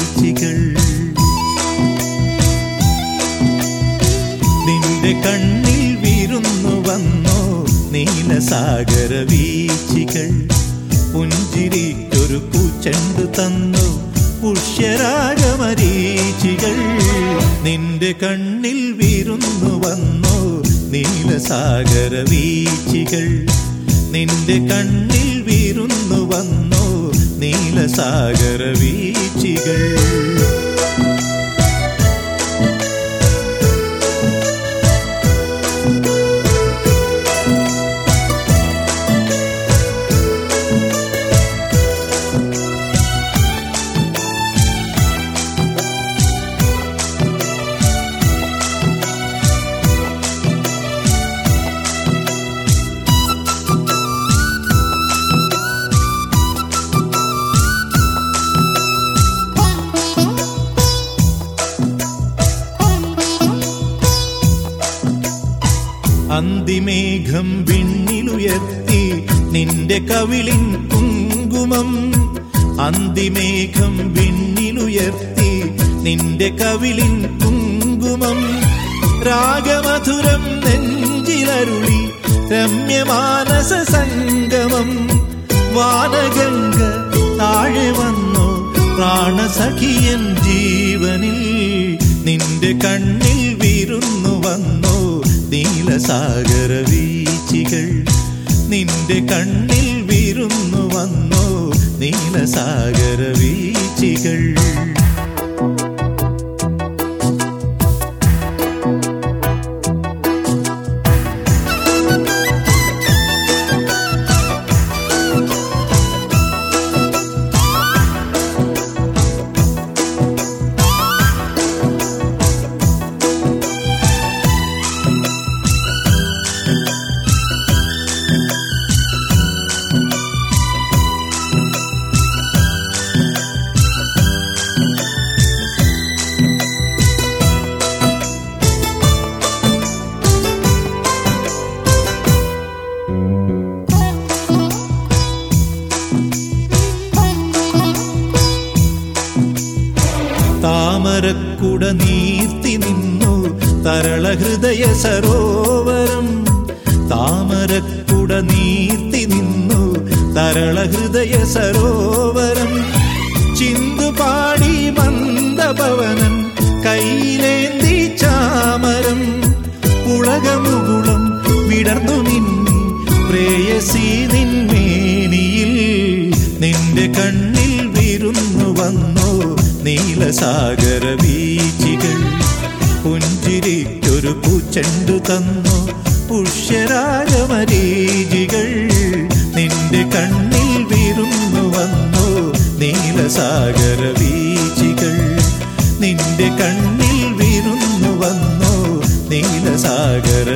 വീച്ചികൾ നിന്റെ കണ്ണിൽ വിരുന്നു വന്നോ നീലസാഗര വീച്ചികൾ പുഞ്ചിരിക്കൊരു പൂച്ചെണ്ട് തന്നു പുഷ്യരാഗമരീചികൾ നിന്റെ കണ്ണിൽ വിരുന്നു വന്നോ നീലസാഗര വീച്ചികൾ നിന്റെ കണ്ണിൽ വിരുന്നു വന്നോ നീലസാഗര വീച്ചികൾ അന്തിമേഘം വിണ്ണിലുയർത്തി നിന്റെ കവിളിൻ കുങ്കുമം അന്തിമേഘം വിണ്ണിലുയർത്തി നിന്റെ കവിളിൻ കുങ്കുമം രാഗമധുരം നെഞ്ചിലരുളി രമ്യമാനസ സംഗമം വാനഗംഗ താഴെ വന്നു പ്രാണസഖിയൻ ജീവനിൽ നിന്റെ കണ്ണിൽ വിരുന്നു വന്നു നീലസാഗര വീച്ചികൾ നിന്റെ കണ്ണിൽ വിരുന്നു വന്നു നീലസാഗര വീച്ചികൾ താമരക്കുട നീർത്തി നിന്നു തരള ഹൃദയ സരോവരം താമരക്കുട നീർത്തി നിന്നു തരള ഹൃദയ സരോവരം ചിന്തുപാടി മന്ദഭവനൻ കയ്യിലേന്തി ചാമരം പുളകമുകുളം വിടർന്നു മിന്നി പ്രേയസി നിന്മേനിയിൽ നിന്റെ കണ്ണിൽ വിരുന്നു വന്നോ നീലസാഗര വീച്ചികൾ പുഞ്ചിരിക്കൊരു പൂച്ചെണ്ടു തന്നു പുഷ്യരാഗമരീചികൾ നിന്റെ കണ്ണിൽ വിരുന്നു വന്നു നീലസാഗര വീച്ചികൾ നിന്റെ കണ്ണിൽ വിരുന്നു വന്നു നീലസാഗര